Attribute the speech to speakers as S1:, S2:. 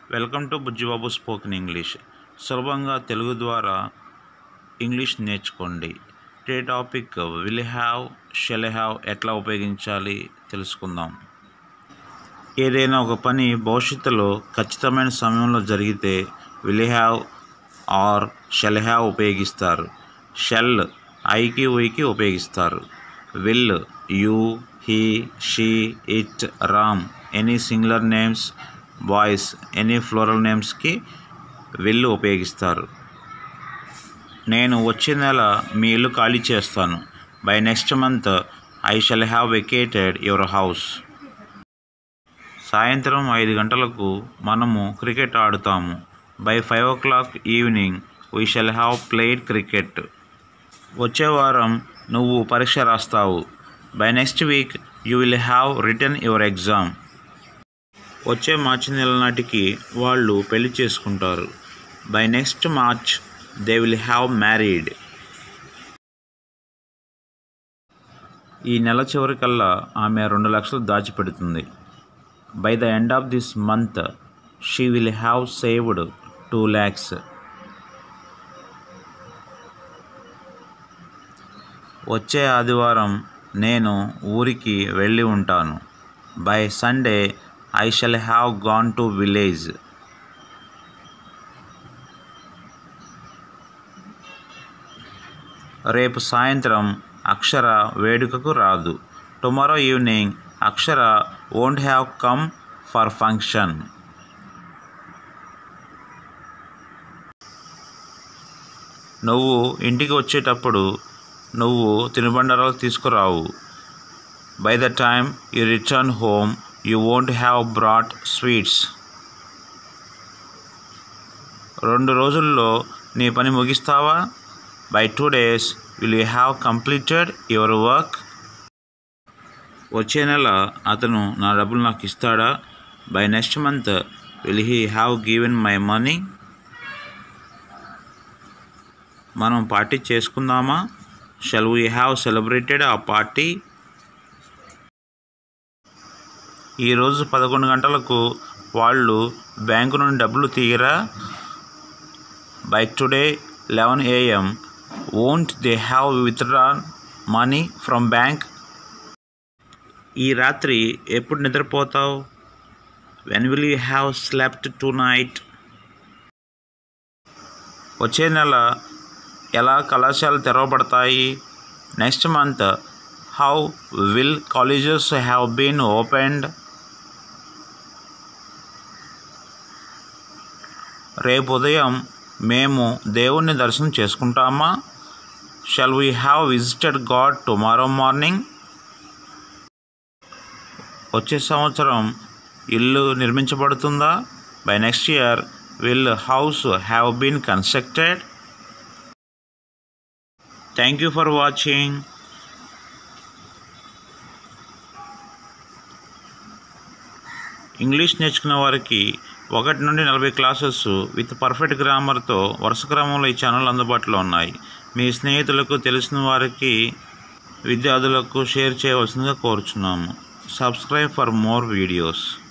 S1: welcome to Bujjibabu spoken English సులభంగా తెలుగు ద్వారా English నేర్చుకోండి the topic will have shall have ఎట్లా ఉపయోగించాలి తెలుసుకుందాం ఏదైనా ఒక పని భవిష్యత్తులో ఖచ్చితమైన సమయంలో జరిగితే will have or shall have ఉపయోగిస్తారు షెల్ ఐకి ఉయికి ఉపయోగిస్తారు will you he she it Ram any singular names boys any plural నేమ్స్కి విల్ ఉపయోగిస్తారు నేను వచ్చే నెల మీ ఇల్లు ఖాళీ చేస్తాను by next month I shall have vacated your house సాయంత్రం ఐదు గంటలకు మనము క్రికెట్ ఆడుతాము by five o'clock evening we shall have played cricket వచ్చే వారం నువ్వు పరీక్ష రాస్తావు by next week you will have written your exam వచ్చే మార్చి నెల నాటికి వాళ్ళు పెళ్లి చేసుకుంటారు by next March they will have married ఈ నెల చివరికల్లా ఆమె రెండు లక్షలు దాచిపెడుతుంది by the end of this month she will have saved two lakhs వచ్చే ఆదివారం నేను ఊరికి వెళ్ళి ఉంటాను by Sunday I shall have gone to village రేపు సాయంత్రం అక్షర వేడుకకు రాదు tomorrow evening Akshara won't have come for function నువ్వు ఇంటికి వచ్చేటప్పుడు నువ్వు తినుబండారాలు తీసుకురావు by the time you return home you won't have brought sweets రెండు రోజుల్లో నీ పని ముగిస్తావా by two days will you have completed your work వచ్చే నెల అతను నా డబ్బులు నాకు ఇస్తాడా by next month will he have given my money మనం పార్టీ చేసుకుందామా shall we have celebrated a party ఈరోజు పదకొండు గంటలకు వాళ్ళు బ్యాంకు నుండి డబ్బులు తీయరా by today eleven AM won't they have withdrawn money from bank ఈ రాత్రి ఎప్పుడు నిద్రపోతావు when will you have slept tonight వచ్చే నెల ఎలా కళాశాలలు తెరవబడతాయి next month how will colleges have been opened రేపు ఉదయం మేము దేవుణ్ణి దర్శనం చేసుకుంటామా shall we have visited god tomorrow morning వచ్చే సంవత్సరం ఇల్లు నిర్మించబడుతుందా by next year will house have been constructed thank you for watching English నేర్చుకునే వారికి ఒకటి నుండి నలభై క్లాసెస్ విత్ పర్ఫెక్ట్ గ్రామర్తో వరుస క్రమంలో ఈ ఛానల్ అందుబాటులో ఉన్నాయి మీ స్నేహితులకు తెలిసిన వారికి విద్యార్థులకు షేర్ చేయవలసిందిగా కోరుచున్నాము సబ్స్క్రైబ్ ఫర్ మోర్ వీడియోస్